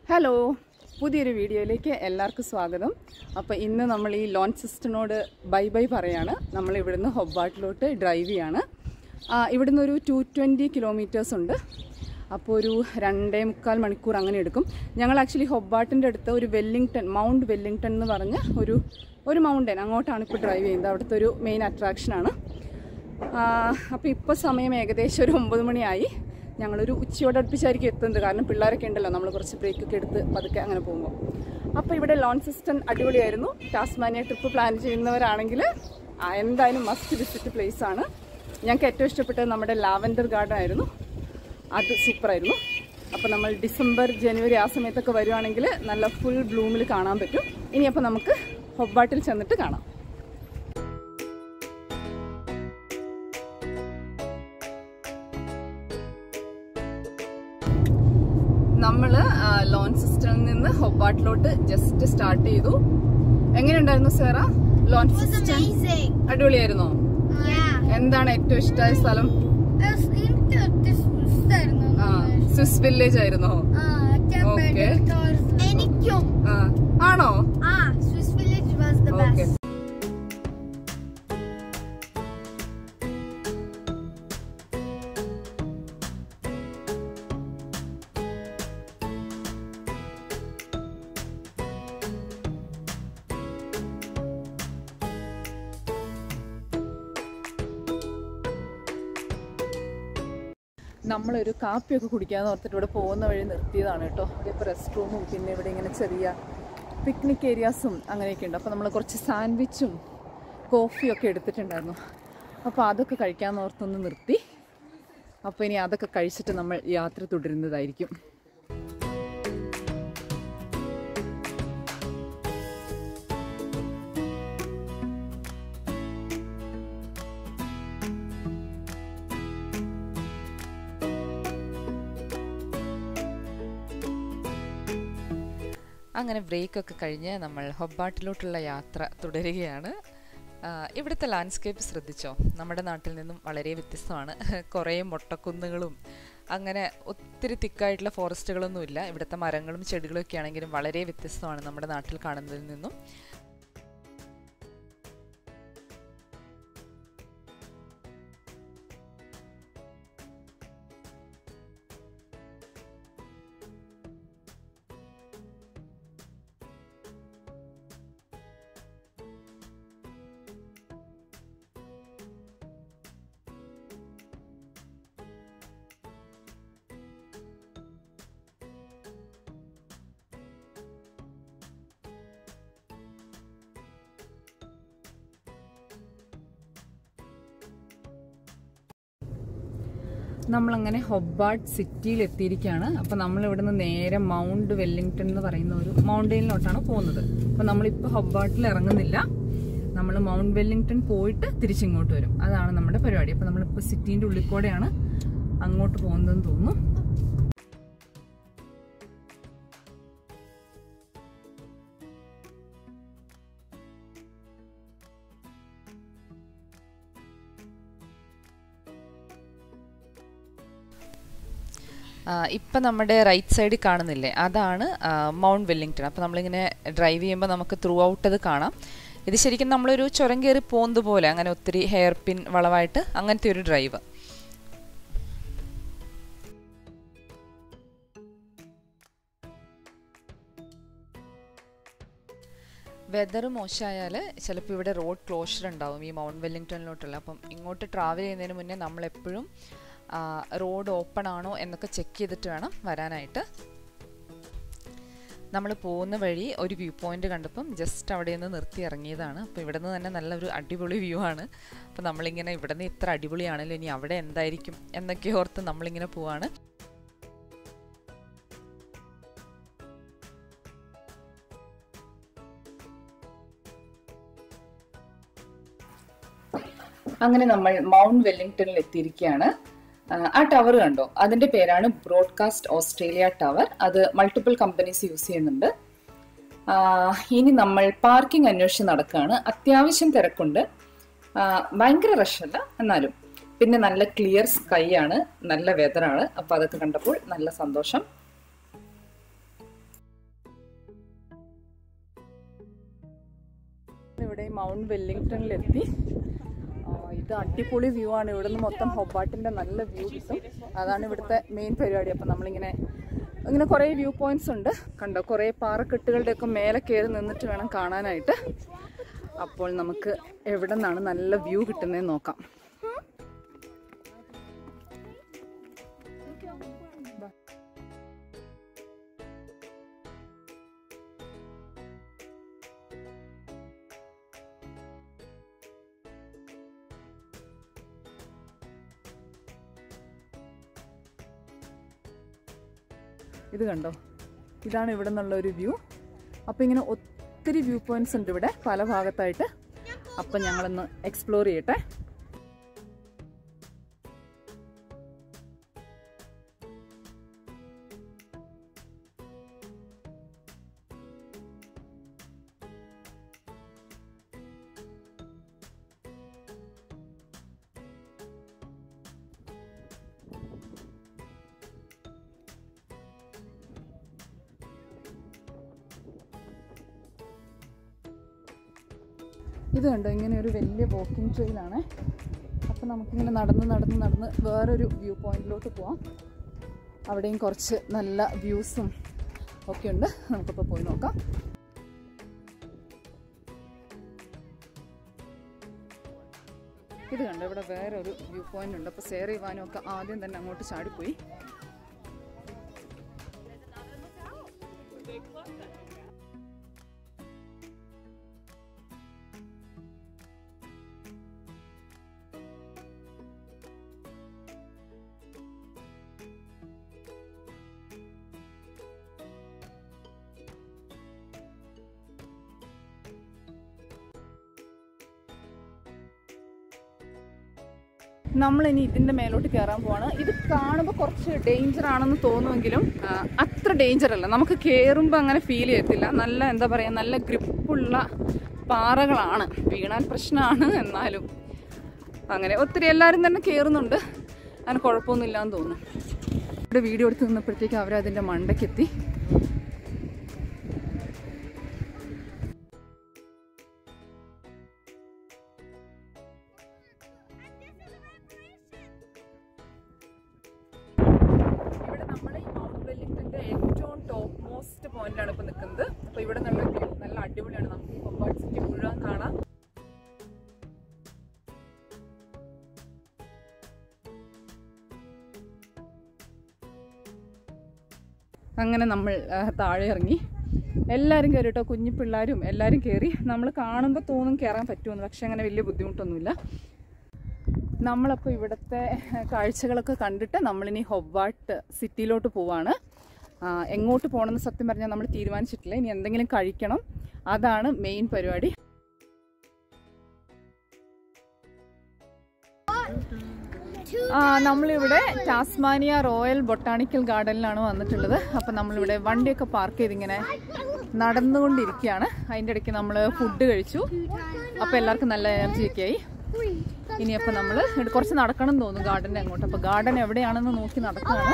Hello പുതിയൊരു വീഡിയോയിലേക്ക് എല്ലാവർക്കും സ്വാഗതം അപ്പോൾ ഇന്ന് നമ്മൾ ഈ ലോഞ്ച് സിസ്റ്റനോട് ബൈ ബൈ പറയാണ് നമ്മൾ ഇവിടുന്ന് ഹൊബാട്ടിലോട്ട് ഡ്രൈവ് ചെയ്യാണ് ആ, ഇവിടുന്ന് ഒരു ടു ട്വൻറ്റി കിലോമീറ്റേഴ്സ് ഉണ്ട് അപ്പോൾ ഒരു രണ്ടേ മുക്കാൽ മണിക്കൂർ അങ്ങനെ എടുക്കും ഞങ്ങൾ ആക്ച്വലി ഹൊബാട്ടിൻ്റെ അടുത്ത് ഒരു വെല്ലിംഗ്ടൺ മൗണ്ട് വെല്ലിംഗ്ടൺ എന്ന് പറഞ്ഞ ഒരു ഒരു മൗണ്ടൻ അങ്ങോട്ടാണ് ഇപ്പോൾ ഡ്രൈവ് ചെയ്യുന്നത് അവിടുത്തെ ഒരു മെയിൻ അട്രാക്ഷനാണ് അപ്പോൾ ഇപ്പോൾ സമയം ഏകദേശം ഒരു ഒമ്പത് മണിയായി ഞങ്ങളൊരു ഉച്ചയോട് അടുപ്പിച്ചായിരിക്കും എത്തുന്നത് കാരണം പിള്ളേരൊക്കെ ഉണ്ടല്ലോ നമ്മൾ കുറച്ച് ബ്രേക്കൊക്കെ എടുത്ത് പതുക്കെ അങ്ങനെ പോകുമ്പോൾ അപ്പോൾ ഇവിടെ ലോൺ സിസ്റ്റം അടിപൊളിയായിരുന്നു ടാസ്മാനിയ ട്രിപ്പ് പ്ലാൻ ചെയ്യുന്നവരാണെങ്കിൽ ആ, എന്തായാലും മസ്റ്റ് വിസിറ്റ് പ്ലേസ് ആണ് ഞങ്ങൾക്ക് ഏറ്റവും ഇഷ്ടപ്പെട്ടത് നമ്മുടെ ലാവൻഡർ ഗാർഡൻ ആയിരുന്നു അത് സൂപ്പറായിരുന്നു അപ്പോൾ നമ്മൾ ഡിസംബർ ജനുവരി ആ സമയത്തൊക്കെ വരുവാണെങ്കിൽ നല്ല ഫുൾ ബ്ലൂമിൽ കാണാൻ പറ്റും ഇനിയപ്പോൾ നമുക്ക് ഹൊബാട്ടിൽ ചെന്നിട്ട് കാണാം നമ്മൾ ലോൺ സിസ്റ്റമിൽ നിന്ന് ഹൊബാട്ടിലോട്ട് ജസ്റ്റ് സ്റ്റാർട്ട് ചെയ്തു എങ്ങനെയുണ്ടായിരുന്നു സേറ ലോൺ was സിസ്റ്റം amazing. അടിപൊളിയായിരുന്നോ Yeah. എന്താണ് ഏറ്റവും ഇഷ്ടമായ സ്ഥലം Es inte det större ആ സ്വിസ് വില്ലേജ് ആയിരുന്നോ Okay. എനിക്കും ആ ആണോ ആ Swiss village was the okay best. നമ്മളൊരു കാപ്പിയൊക്കെ കുടിക്കാന്ന് ഓർത്തിട്ട് ഇവിടെ പോകുന്ന വഴി നിർത്തിയതാണ് കേട്ടോ ഇവിടെ ഇപ്പോൾ റെസ്റ്റ് റൂമും പിന്നെ ഇവിടെ ഇങ്ങനെ ചെറിയ പിക്നിക് ഏരിയാസും അങ്ങനെയൊക്കെ ഉണ്ട് അപ്പോൾ നമ്മൾ കുറച്ച് സാൻഡ്വിച്ചും കോഫിയൊക്കെ എടുത്തിട്ടുണ്ടായിരുന്നു അപ്പോൾ അതൊക്കെ കഴിക്കാമെന്ന് ഓർത്തൊന്ന് നിർത്തി അപ്പോൾ ഇനി അതൊക്കെ കഴിച്ചിട്ട് നമ്മൾ യാത്ര തുടരുന്നതായിരിക്കും അങ്ങനെ ബ്രേക്കൊക്കെ കഴിഞ്ഞ് നമ്മൾ ഹൊബാട്ടിലോട്ടുള്ള യാത്ര തുടരുകയാണ് ആ, ഇവിടുത്തെ ലാൻഡ്സ്കേപ്പ് ശ്രദ്ധിച്ചോ നമ്മുടെ നാട്ടിൽ നിന്നും വളരെ വ്യത്യസ്തമാണ് കുറേ മൊട്ടക്കുന്നുകളും അങ്ങനെ ഒത്തിരി തിക്കായിട്ടുള്ള ഫോറസ്റ്റുകളൊന്നുമില്ല ഇവിടുത്തെ മരങ്ങളും ചെടികളും ഒക്കെ ആണെങ്കിലും വളരെ വ്യത്യസ്തമാണ് നമ്മുടെ നാട്ടിൽ കാണുന്നതിൽ നിന്നും നമ്മളങ്ങനെ ഹൊബാട്ട് സിറ്റിയിൽ എത്തിയിരിക്കുകയാണ് അപ്പോൾ നമ്മൾ ഇവിടുന്ന് നേരെ മൗണ്ട് വെല്ലിംഗ്ടൺ എന്ന് പറയുന്ന ഒരു മൗണ്ടെയിനിലോട്ടാണ് പോകുന്നത് അപ്പോൾ നമ്മളിപ്പോൾ ഹൊബാട്ടിൽ ഇറങ്ങുന്നില്ല നമ്മൾ മൗണ്ട് വെല്ലിംഗ്ടൺ പോയിട്ട് തിരിച്ചിങ്ങോട്ട് വരും അതാണ് നമ്മുടെ പരിപാടി അപ്പോൾ നമ്മളിപ്പോൾ സിറ്റീൻ്റെ ഉള്ളിൽ കൂടെയാണ് അങ്ങോട്ട് പോകുന്നതെന്ന് തോന്നുന്നു ഇപ്പം നമ്മുടെ റൈറ്റ് സൈഡിൽ കാണുന്നില്ലേ അതാണ് ആ, മൗണ്ട് വെല്ലിംഗ്ടൺ അപ്പോൾ നമ്മളിങ്ങനെ ഡ്രൈവ് ചെയ്യുമ്പോൾ നമുക്ക് ത്രൂ ഔട്ട് അത് കാണാം ഇത് ശരിക്കും നമ്മളൊരു ചുരം കയറി പോകുന്നത് പോലെ അങ്ങനെ ഒത്തിരി ഹെയർ പിൻ വളവായിട്ട് അങ്ങനത്തെ ഒരു ഡ്രൈവ് വെതർ മോശമായാൽ ചിലപ്പോൾ ഇവിടെ റോഡ് ക്ലോഷർ ഉണ്ടാവും ഈ മൗണ്ട് വെല്ലിംഗ്ടണിലോട്ടുള്ള അപ്പം ഇങ്ങോട്ട് ട്രാവൽ ചെയ്യുന്നതിന് മുന്നേ നമ്മളെപ്പോഴും റോഡ് ഓപ്പൺ ആണോ എന്നൊക്കെ ചെക്ക് ചെയ്തിട്ട് വേണം വരാനായിട്ട് നമ്മൾ പോകുന്ന വഴി ഒരു വ്യൂ പോയിന്റ് കണ്ടപ്പം ജസ്റ്റ് അവിടെ നിന്ന് നിർത്തി ഇറങ്ങിയതാണ് അപ്പോൾ ഇവിടെ നിന്ന് തന്നെ നല്ലൊരു അടിപൊളി വ്യൂ ആണ് അപ്പോൾ നമ്മളിങ്ങനെ ഇവിടെ നിന്ന് ഇത്ര അടിപൊളിയാണല്ലോ ഇനി അവിടെ എന്തായിരിക്കും എന്നൊക്കെ ഓർത്ത് നമ്മളിങ്ങനെ പോവാണ് അങ്ങനെ നമ്മൾ മൗണ്ട് വെല്ലിംഗ്ടണിൽ എത്തിയിരിക്കുകയാണ് ആ, ആ ടവർ കണ്ടോ അതിന്റെ പേരാണ് ബ്രോഡ്കാസ്റ്റ് ഓസ്ട്രേലിയ ടവർ അത് മൾട്ടിപ്പിൾ കമ്പനീസ് യൂസ് ചെയ്യുന്നുണ്ട് ആ, ഇനി നമ്മൾ പാർക്കിംഗ് അന്വേഷിച്ച് നടക്കുകയാണ് അത്യാവശ്യം തിരക്കുണ്ട് ആ, ഭയങ്കര റഷല്ല എന്നാലും പിന്നെ നല്ല ക്ലിയർ സ്കൈ ആണ് നല്ല വെതറാണ് അപ്പോൾ അതൊക്കെ കണ്ടപ്പോൾ നല്ല സന്തോഷം നമ്മളിവിടെ മൗണ്ട് വെല്ലിംഗ്ടണിലെത്തി ആ, ഇത് അടിപൊളി വ്യൂ ആണ് ഇവിടുന്ന് മൊത്തം ഹൊബാട്ടിന്റെ നല്ല വ്യൂ കിട്ടും അതാണ് ഇവിടുത്തെ മെയിൻ പരിപാടി അപ്പം നമ്മളിങ്ങനെ ഇങ്ങനെ കുറേ വ്യൂ പോയിന്റ്സ് ഉണ്ട് കണ്ടോ കുറേ പാറക്കെട്ടുകളുടെ ഒക്കെ മേലെ കയറി നിന്നിട്ട് വേണം കാണാനായിട്ട് അപ്പോൾ നമുക്ക് എവിടെ നിന്നാണ് നല്ല വ്യൂ കിട്ടുന്നതെന്ന് നോക്കാം ഇത് കണ്ടോ ഇതാണ് ഇവിടെ നിന്നുള്ള ഒരു വ്യൂ അപ്പോൾ ഇങ്ങനെ ഒത്തിരി വ്യൂ പോയിന്റ്സ് ഉണ്ട് ഇവിടെ പല ഭാഗത്തായിട്ട് അപ്പം ഞങ്ങളൊന്ന് എക്സ്പ്ലോർ ചെയ്യട്ടെ ഇത് കണ്ടോ ഇങ്ങനെ ഒരു വലിയ വാക്കിംഗ് ട്രെയിലാണ് അപ്പം നമുക്കിങ്ങനെ നടന്ന് നടന്ന് നടന്ന് വേറൊരു വ്യൂ പോയിന്റിലോട്ട് പോവാം അവിടെയും കുറച്ച് നല്ല വ്യൂസും ഒക്കെ ഉണ്ട് നമുക്കിപ്പോൾ പോയി നോക്കാം ഇത് കണ്ടോ ഇവിടെ വേറൊരു വ്യൂ പോയിന്റ് ഉണ്ട് അപ്പോൾ സേർ ഇവാനും ഒക്കെ ആദ്യം തന്നെ അങ്ങോട്ട് ചാടിപ്പോയി നമ്മളിനി ഇതിന്റെ മേലോട്ട് കയറാൻ പോവാണ് ഇത് കാണുമ്പോൾ കുറച്ച് ഡേഞ്ചർ ആണെന്ന് തോന്നുമെങ്കിലും ആ, അത്ര ഡേഞ്ചർ അല്ല നമുക്ക് കയറുമ്പോൾ അങ്ങനെ ഫീൽ ചെയ്യത്തില്ല നല്ല എന്താ പറയുക നല്ല ഗ്രിപ്പുള്ള പാറകളാണ് വീണാൽ പ്രശ്നമാണ് എന്നാലും അങ്ങനെ ഒത്തിരി എല്ലാവരും തന്നെ കയറുന്നുണ്ട് അങ്ങനെ കുഴപ്പമൊന്നുമില്ല എന്ന് തോന്നുന്നു ഇവിടെ വീഡിയോ എടുത്ത് നിന്നപ്പോഴത്തേക്ക് അവരതിൻ്റെ മണ്ടയ്ക്കെത്തി ഇവിടെ നമ്മൾ ഈ മൗണ്ട് വെല്ലിംഗ്ടന്റെ ഏറ്റവും ടോപ്പ് മോസ്റ്റ് പോയിന്റിലാണ് ഇപ്പൊ നിൽക്കുന്നത് അപ്പൊ ഇവിടെ നല്ല വ്യൂ നല്ല അടിപൊളിയാണ് നമുക്ക് ഈ കൊമ്പാട് സിറ്റി മുഴുവൻ കാണാം അങ്ങനെ നമ്മൾ ആ, താഴെ ഇറങ്ങി എല്ലാവരും കയറി കേട്ടോ കുഞ്ഞു പിള്ളേരും എല്ലാവരും കയറി നമ്മൾ കാണുമ്പോൾ തോന്നും കയറാൻ പറ്റുമെന്ന് പക്ഷെ അങ്ങനെ വലിയ ബുദ്ധിമുട്ടൊന്നുമില്ല നമ്മളപ്പോൾ ഇവിടുത്തെ കാഴ്ചകളൊക്കെ കണ്ടിട്ട് നമ്മളിനി ഹൊബാട്ട് സിറ്റിയിലോട്ട് പോവാണ് ആ, എങ്ങോട്ട് പോകണമെന്ന് സത്യം പറഞ്ഞാൽ നമ്മൾ തീരുമാനിച്ചിട്ടില്ല ഇനി എന്തെങ്കിലും കഴിക്കണം അതാണ് മെയിൻ പരിപാടി ആ നമ്മളിവിടെ ടാസ്മാനിയ റോയൽ ബൊട്ടാണിക്കൽ ഗാർഡനിലാണ് വന്നിട്ടുള്ളത് അപ്പം നമ്മളിവിടെ വണ്ടിയൊക്കെ പാർക്ക് ചെയ്തിങ്ങനെ നടന്നുകൊണ്ടിരിക്കുകയാണ് അതിൻ്റെ ഇടയ്ക്ക് നമ്മൾ ഫുഡ് കഴിച്ചു അപ്പോൾ എല്ലാവർക്കും നല്ല എനർജിയൊക്കെ ആയി ഇനിയപ്പോൾ നമ്മൾ കുറച്ച് നടക്കണം എന്ന് തോന്നുന്നു ഗാർഡൻ്റെ അങ്ങോട്ട് അപ്പോൾ ഗാർഡൻ എവിടെയാണെന്ന് നോക്കി നടക്കുകയാണ്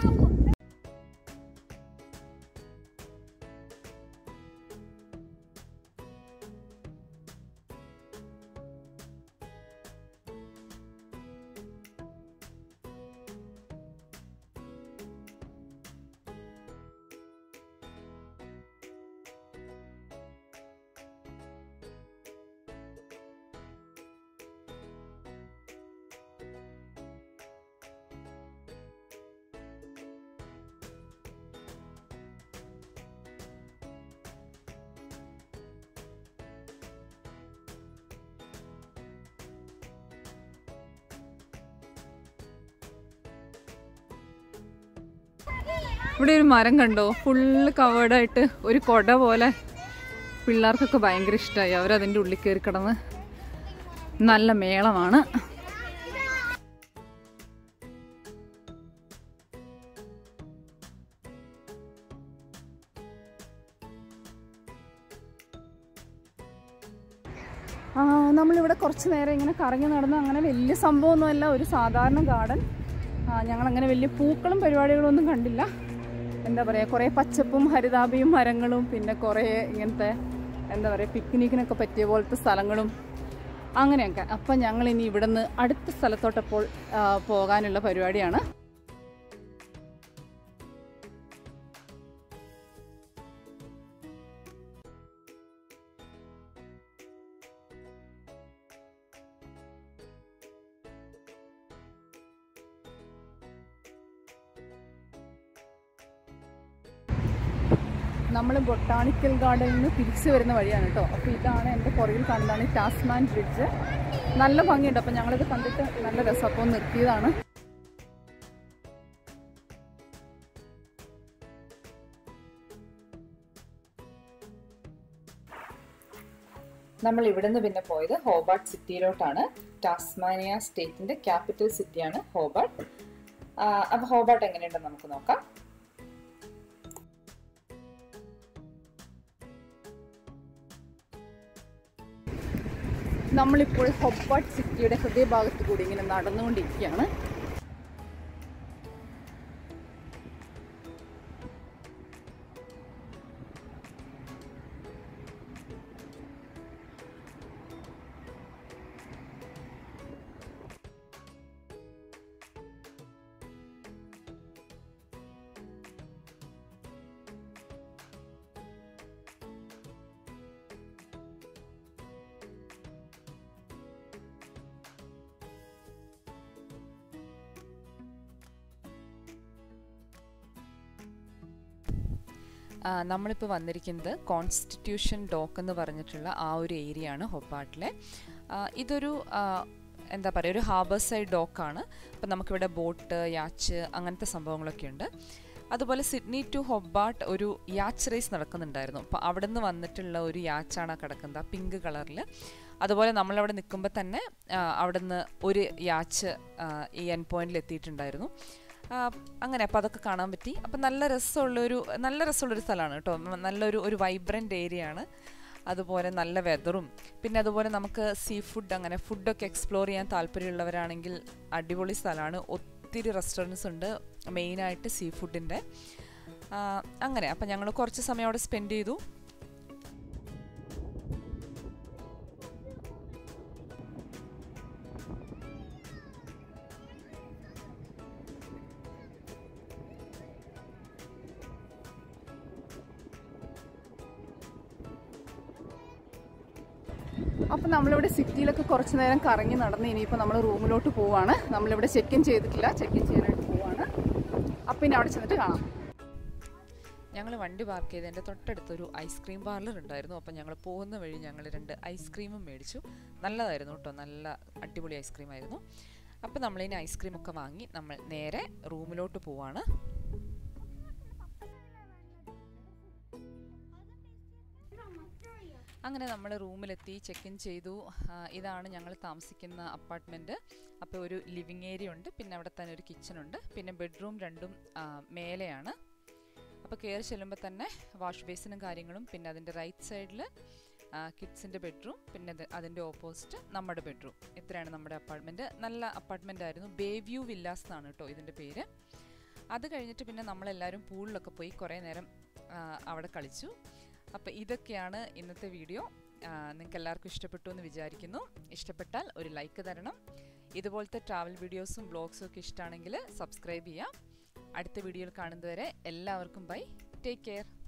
ഇവിടെ ഒരു മരം കണ്ടോ ഫുള്ള് കവേർഡായിട്ട് ഒരു കൊട പോലെ പിള്ളേർക്കൊക്കെ ഭയങ്കര ഇഷ്ടമായി അവരതിൻ്റെ ഉള്ളിൽ കയറി കിടന്ന് നല്ല മേളമാണ് ആ, നമ്മളിവിടെ കുറച്ച് നേരം ഇങ്ങനെ കറങ്ങി നടന്ന് അങ്ങനെ വലിയ സംഭവമൊന്നുമല്ല ഒരു സാധാരണ ഗാർഡൻ ഞങ്ങളങ്ങനെ വലിയ പൂക്കളും പരിപാടികളും ഒന്നും കണ്ടില്ല എന്താ പറയുക കുറേ പച്ചപ്പും ഹരിതാപയും മരങ്ങളും പിന്നെ കുറേ ഇങ്ങനത്തെ എന്താ പറയുക പിക്നിക്കിനൊക്കെ പറ്റിയ പോലത്തെ സ്ഥലങ്ങളും അങ്ങനെയൊക്കെ അപ്പം ഞങ്ങൾ ഇനി ഇവിടുന്ന് അടുത്ത സ്ഥലത്തോട്ടപ്പോൾ ആ, പോകാനുള്ള പരിപാടിയാണ് നമ്മൾ ബൊട്ടാണിക്കൽ ഗാർഡനിൽ നിന്ന് തിരിച്ചു വരുന്ന വഴിയാണ് കേട്ടോ അപ്പോൾ ഇതാണ് എൻ്റെ പുറകിൽ കാണുന്നതാണ് ടാസ്മാൻ ബ്രിഡ്ജ് നല്ല ഭംഗിയുണ്ട് അപ്പോൾ ഞങ്ങളിത് കണ്ടിട്ട് നല്ല രസം അപ്പോൾ നിർത്തിയതാണ് നമ്മൾ ഇവിടുന്ന് പിന്നെ പോയത് ഹോബാർട്ട് സിറ്റിയിലോട്ടാണ് ടാസ്മാനിയ സ്റ്റേറ്റിന്റെ ക്യാപിറ്റൽ സിറ്റിയാണ് ഹോബാർട്ട് അപ്പോൾ ഹോബാർട്ട് എങ്ങനെയുണ്ടെന്ന് നമുക്ക് നോക്കാം നമ്മളിപ്പോൾ ഹൊബാർട്ട് സിറ്റിയുടെ ഹൃദയഭാഗത്ത് കൂടി ഇങ്ങനെ നടന്നുകൊണ്ടിരിക്കുകയാണ് ആ, നമ്മളിപ്പോൾ വന്നിരിക്കുന്നത് കോൺസ്റ്റിറ്റ്യൂഷൻ ഡോക്ക് എന്ന് പറഞ്ഞിട്ടുള്ള ആ ഒരു ഏരിയ ആണ് ഹൊബാട്ടിലെ ആ, ഇതൊരു ആ, എന്താ പറയുക ഒരു ഹാർബർ സൈഡ് ഡോക്കാണ് അപ്പം നമുക്കിവിടെ ബോട്ട് യാച്ച് അങ്ങനത്തെ സംഭവങ്ങളൊക്കെ ഉണ്ട് അതുപോലെ സിഡ്നി ടു ഹൊബാട്ട് ഒരു യാച്ച് റേസ് നടക്കുന്നുണ്ടായിരുന്നു അപ്പോൾ അവിടെ നിന്ന് വന്നിട്ടുള്ള ഒരു യാച്ചാണ് ആ കിടക്കുന്നത് ആ പിങ്ക് കളറിൽ അതുപോലെ നമ്മളവിടെ നിൽക്കുമ്പോൾ തന്നെ ആ, അവിടെ നിന്ന് ഒരു യാച്ച് ആ, ഈ എൻ പോയിന്റിൽ എത്തിയിട്ടുണ്ടായിരുന്നു ആ, അങ്ങനെ അപ്പോൾ അതൊക്കെ കാണാൻ പറ്റി അപ്പം നല്ല രസമുള്ളൊരു നല്ല രസമുള്ളൊരു സ്ഥലമാണ് കേട്ടോ ഉം, നല്ലൊരു ഒരു വൈബ്രൻ്റ് ഏരിയ ആണ് അതുപോലെ നല്ല വെതറും പിന്നെ അതുപോലെ നമുക്ക് സീ ഫുഡ് അങ്ങനെ ഫുഡൊക്കെ എക്സ്പ്ലോർ ചെയ്യാൻ താല്പര്യമുള്ളവരാണെങ്കിൽ അടിപൊളി സ്ഥലമാണ് ഒത്തിരി റെസ്റ്റോറൻറ്റ്സ് ഉണ്ട് മെയിനായിട്ട് സീ ഫുഡിൻ്റെ അങ്ങനെ അപ്പം ഞങ്ങൾ കുറച്ച് സമയം അവിടെ സ്പെൻഡ് ചെയ്തു അപ്പോൾ നമ്മളിവിടെ സിറ്റിയിലൊക്കെ കുറച്ച് നേരം കറങ്ങി നടന്ന് ഇനിയിപ്പോൾ നമ്മൾ റൂമിലോട്ട് പോവാണ് നമ്മളിവിടെ ചെക്ക് ഇൻ ചെയ്തിട്ടില്ല ചെക്ക് ഇൻ ചെയ്യാനായിട്ട് പോവാണ് അപ്പോൾ ഇനി അവിടെ ചെന്നിട്ട് കാണാം ഞങ്ങൾ വണ്ടി പാർക്ക് ചെയ്തതിൻ്റെ തൊട്ടടുത്തൊരു ഐസ്ക്രീം പാർലർ ഉണ്ടായിരുന്നു അപ്പം ഞങ്ങൾ പോകുന്ന വഴി ഞങ്ങൾ രണ്ട് ഐസ്ക്രീമും മേടിച്ചു നല്ലതായിരുന്നു കേട്ടോ നല്ല അടിപൊളി ഐസ്ക്രീം ആയിരുന്നു അപ്പം നമ്മളിനി ഐസ്ക്രീം ഒക്കെ വാങ്ങി നമ്മൾ നേരെ റൂമിലോട്ട് പോവാണ് അങ്ങനെ നമ്മൾ റൂമിലെത്തി ചെക്ക് ഇൻ ചെയ്തു ആ, ഇതാണ് ഞങ്ങൾ താമസിക്കുന്ന അപ്പാർട്ട്മെൻറ്റ് അപ്പോൾ ഒരു ലിവിങ് ഏരിയ ഉണ്ട് പിന്നെ അവിടെ തന്നെ ഒരു കിച്ചൺ ഉണ്ട് പിന്നെ ബെഡ്റൂം രണ്ടും ആ, മേലെയാണ് അപ്പോൾ കയറി ചെല്ലുമ്പോൾ തന്നെ വാഷ് ബേസിനും കാര്യങ്ങളും പിന്നെ അതിൻ്റെ റൈറ്റ് സൈഡിൽ കിഡ്സിൻ്റെ ബെഡ്റൂം പിന്നെ അത് അതിൻ്റെ ഓപ്പോസിറ്റ് നമ്മുടെ ബെഡ്റൂം ഇത്രയാണ് നമ്മുടെ അപ്പാർട്ട്മെൻറ്റ് നല്ല അപ്പാർട്ട്മെൻ്റ് ആയിരുന്നു ബേ വ്യൂ വില്ലാസ് എന്നാണ് കേട്ടോ ഇതിൻ്റെ പേര് അത് കഴിഞ്ഞിട്ട് പിന്നെ നമ്മളെല്ലാവരും പൂളിലൊക്കെ പോയി കുറേ നേരം ആ, അവിടെ കളിച്ചു അപ്പോൾ ഇതൊക്കെയാണ് ഇന്നത്തെ വീഡിയോ നിങ്ങൾക്ക് എല്ലാവർക്കും ഇഷ്ടപ്പെട്ടു എന്ന് വിചാരിക്കുന്നു ഇഷ്ടപ്പെട്ടാൽ ഒരു ലൈക്ക് തരണം ഇതുപോലത്തെ ട്രാവൽ വീഡിയോസും ബ്ലോഗ്സും ഒക്കെ ഇഷ്ടമാണെങ്കിൽ സബ്സ്ക്രൈബ് ചെയ്യാം അടുത്ത വീഡിയോയിൽ കാണുന്നതുവരെ എല്ലാവർക്കും ബൈ ടേക്ക് കെയർ